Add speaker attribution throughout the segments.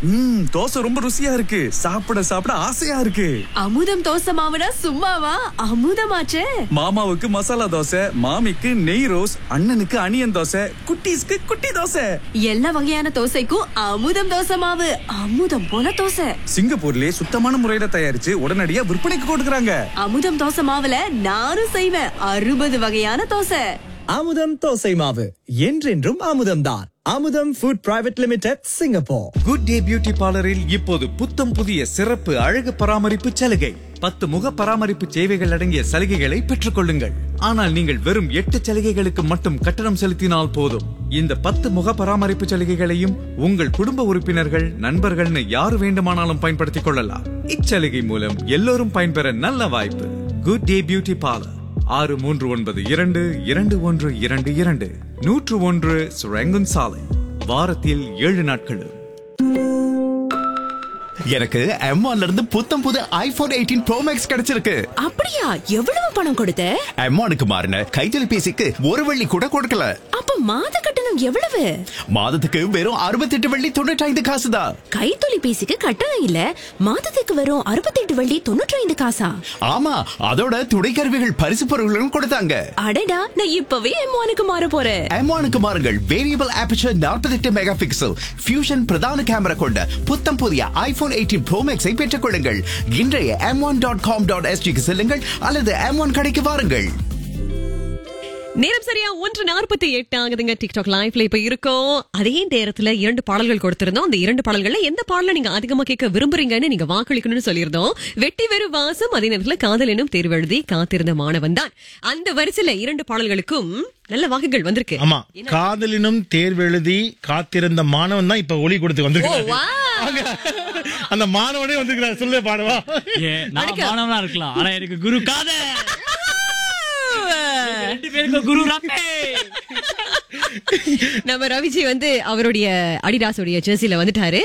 Speaker 1: ம் தோசை ரொம்ப ருசியா இருக்கு சாப்பிட சாப்பிட ஆசையா இருக்கு
Speaker 2: அமுதம் தோசை மாவுனா சும்மாவா அமுதமாச்சே
Speaker 1: மாமாவுக்கு மசாலா தோசை மாமிக்கு நெய் ரோஸ் அண்ணனுக்கு அனியன் தோசை குட்டீஸ்க்கு குட்டி தோசை
Speaker 2: எல்லா வகையான தோசைக்கும் அமுதம் தோசை மாவு அமுதம் போல தோசை
Speaker 1: சிங்கப்பூர்லயே சுத்தமான முறையில தயாரிச்சு உடனடியா விற்பனைக்கு கொடுக்கறாங்க
Speaker 2: அமுதம் தோசை மாவுல நானும் செய்வேன் அறுபது வகையான தோசை
Speaker 3: அமுதம் தோசை மாவு என்றென்றும் அமுதம்தான் Amudham food private limited Singapore
Speaker 4: good day beauty பார்லரில் இப்போது புத்தம் புதிய சிறப்பு அழகு பராமரிப்பு சலுகை பத்து முக பராமரிப்பு சேவைகள் அடங்கிய சலுகைகளை பெற்றுக் கொள்ளுங்கள் ஆனால் நீங்கள் வெறும் எட்டு சலுகைகளுக்கு மட்டும் கட்டணம் செலுத்தினால் போதும் இந்த பத்து முக பராமரிப்பு சலுகைகளையும் உங்கள் குடும்ப உறுப்பினர்கள் நண்பர்கள்னு யார் வேண்டுமானாலும் பயன்படுத்திக் கொள்ளலாம் இச்சலுகை மூலம் எல்லோரும் பயன்பெற நல்ல வாய்ப்பு குட் டே பியூட்டி பார்லர் ஆறு மூன்று ஒன்பது இரண்டு இரண்டு ஒன்று இரண்டு இரண்டு நூற்று ஒன்று சுரங்கன் சாலை வாரத்தில் ஏழு நாட்களும்
Speaker 5: எனக்கு M1 ல இருந்து புத்தம் புது ஐபோன் எயிட்டீன் ப்ரோ மேக்ஸ் கிடைச்சிருக்கு
Speaker 2: அப்படியா எவ்வளவு பணம் கொடுத்த
Speaker 5: M1க்கு மாறின கைத்தொலைபேசிக்கு ஒரு வெள்ளி கூட கொடுக்கல
Speaker 2: அப்ப மாத கட்டணம் எவ்வளவு
Speaker 5: மாதத்துக்கு வெறும் அறுபத்தெட்டு வெள்ளி தொண்ணூற்றி ஐந்து காசு தான்
Speaker 2: கைத்தொலைபேசிக்கு கட்டணம் இல்ல மாதத்துக்கு வரும் அறுபத்தெட்டு வள்ளி தொண்ணூற்றி ஐந்து காசா
Speaker 5: ஆமா அதோட துணைக்கருவிகள் பரிசு பொருட்களும் கொடுத்தாங்க
Speaker 2: அடடா நான் இப்பவே எம்மானுக்கு மாற போறேன்
Speaker 5: M1க்கு மாறுங்கள் variable aperture 48 megapixel fusion பிரதான கேமரா கொண்ட புத்தம் புதிய ஐபோன் எயிட்டீன் ப்ரோ மேக்ஸை பெற்றுக் கொள்ளுங்கள் இன்றைய M one dot com dot எஸ்டிக்கு செல்லுங்கள் அல்லது எம் ஒன் கடைக்கு வாருங்கள்
Speaker 6: நேரம் சரியா ஒன்று நாற்பத்தி எட்டு ஆகுதுங்க டிக்டாக் லைவ்ல இப்ப இருக்கோம் அதே நேரத்துல இரண்டு பாடல்கள் கொடுத்திருந்தோம் அந்த இரண்டு பாடல்கள்ல எந்த பாடல நீங்க அதிகமா கேட்க விரும்புறீங்கன்னு நீங்க வாக்களிக்கணும்னு சொல்லியிருந்தோம் வெட்டி வெறு வாசம் அதே நேரத்துல காதல் எனும் தேர்வெழுதி காத்திருந்த மாணவன் தான் அந்த வரிசையில இரண்டு பாடல்களுக்கும் நல்ல வாக்குகள் வந்திருக்கு
Speaker 7: ஆமா காதலினும் தேர்வெழுதி காத்திருந்த மாணவன் தான் இப்ப ஒளி கொடுத்து
Speaker 6: ஓ,
Speaker 7: வந்திருக்காரு
Speaker 6: வா.
Speaker 7: அந்த மாணவனே வந்திருக்கிறார் சொல்ல பாடுவா
Speaker 8: ஏன் நான் மாணவனா இருக்கலாம் ஆனா எனக்கு குரு காத ரெண்டு பேருக்கும் குரு ரப்பே
Speaker 6: நம்ம ரவிஜி வந்து அவருடைய அடிடாஸோடைய ஜெர்சில வந்துட்டாரு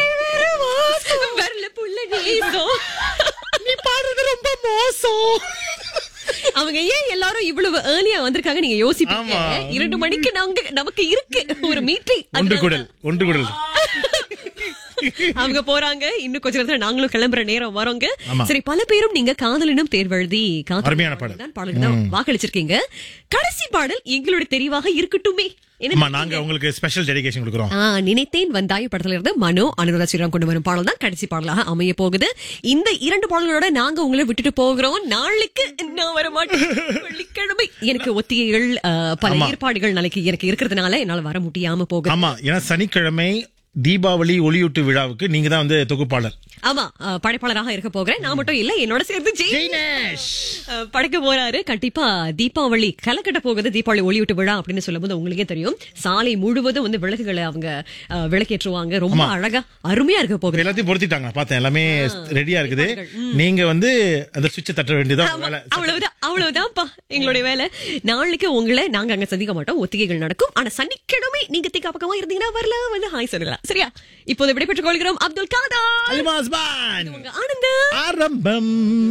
Speaker 6: வரல புள்ள நேசம்.
Speaker 7: நீ பாடுறது ரொம்ப மோசம்
Speaker 6: அவங்க ஏன் எல்லாரும் இவ்வளவு ஏர்லியா வந்திருக்காங்க நீங்க யோசிப்பீங்க
Speaker 7: ஆமா.
Speaker 6: இரண்டு மணிக்கு நாங்க நமக்கு இருக்கு ஒரு மீட்டிங்
Speaker 7: ஒன்று குடல் ஒன்று குடல்
Speaker 6: அவங்க போறாங்க இன்னும் கொஞ்ச நேரத்துல நாங்களும் கிளம்புற நேரம் வரோங்க
Speaker 7: ஆமா.
Speaker 6: சரி பல பேரும் நீங்க காதலினும் தேர்வெழுதி காதல்
Speaker 7: அருமையான பாடல்.
Speaker 6: தான் பாடலுக்கு தான் வாக்களிச்சிருக்கீங்க கடைசி பாடல் எங்களுடைய தெரிவாக இருக்கட்டுமே என்ன
Speaker 7: ஆமா நாங்க உங்களுக்கு ஸ்பெஷல் டெடிகேஷன் கொடுக்குறோம்
Speaker 6: ஆ, நினைத்தேன் வந்தாய் படத்துல இருந்து மனோ அனுராதா ஸ்ரீராம் கொண்டு வரும் பாடல் தான் கடைசி பாடலாக அமைய போகுது இந்த இரண்டு பாடல்களோட நாங்க உங்களை விட்டுட்டு போகிறோம் நாளைக்கு நான் வர மாட்டேன் வெள்ளிக்கிழமை எனக்கு ஒத்திகைகள் ஆ, பல
Speaker 7: ஆமா.
Speaker 6: ஏற்பாடுகள் நாளைக்கு எனக்கு இருக்கிறதுனால என்னால வர முடியாம போகுது
Speaker 7: ஆமா ஏன்னா சனிக்கிழமை தீபாவளி ஒளியூட்டு விழாவுக்கு நீங்க தான் வந்து தொகுப்பாளர்
Speaker 6: ஆமா ஆ, படைப்பாளராக இருக்க போகிறேன் நான் மட்டும் இல்ல என்னோட சேர்ந்து ஜெய்
Speaker 7: ஜெய்னேஷ்.
Speaker 6: ஆ, படைக்க போறாரு கண்டிப்பா தீபாவளி கலக்கட்ட போகுது தீபாவளி ஒளியூட்டு விழா அப்படின்னு சொல்லும்போது உங்களுக்கே தெரியும் சாலை முழுவதும் வந்து விளக்குகளை அவங்க ஆ, விளக்கேற்றுவாங்க ரொம்ப
Speaker 7: ஆமா.
Speaker 6: அழகா அருமையா இருக்க
Speaker 7: இப்ப
Speaker 6: போகுது
Speaker 7: எல்லாத்தையும் பொருத்திட்டாங்க பார்த்தேன் எல்லாமே ரெடியா இருக்குது நீங்க வந்து அந்த சுவிட்சை தட்ட வேண்டியதான்
Speaker 6: ஆமா,
Speaker 7: வேலை
Speaker 6: அவ்வளவுதான் அவ்வளவுதான்ப்பா எங்களுடைய வேலை நாளைக்கு உங்களை நாங்க அங்க சந்திக்க மாட்டோம் ஒத்திகைகள் நடக்கும் ஆனா சனிக்கிழமை நீங்க திக்கா பக்கமா இருந்தீங்கன்னா வரலாம் வந்து ஹாய் சொல்லலாம் சரியா இப்போது விடைபெற்றுக் கொள்கிறோம் அப்துல் காதா
Speaker 7: அலிமாஸ் பான்
Speaker 6: உங்க ஆனந்தம்
Speaker 7: ஆரம்பம்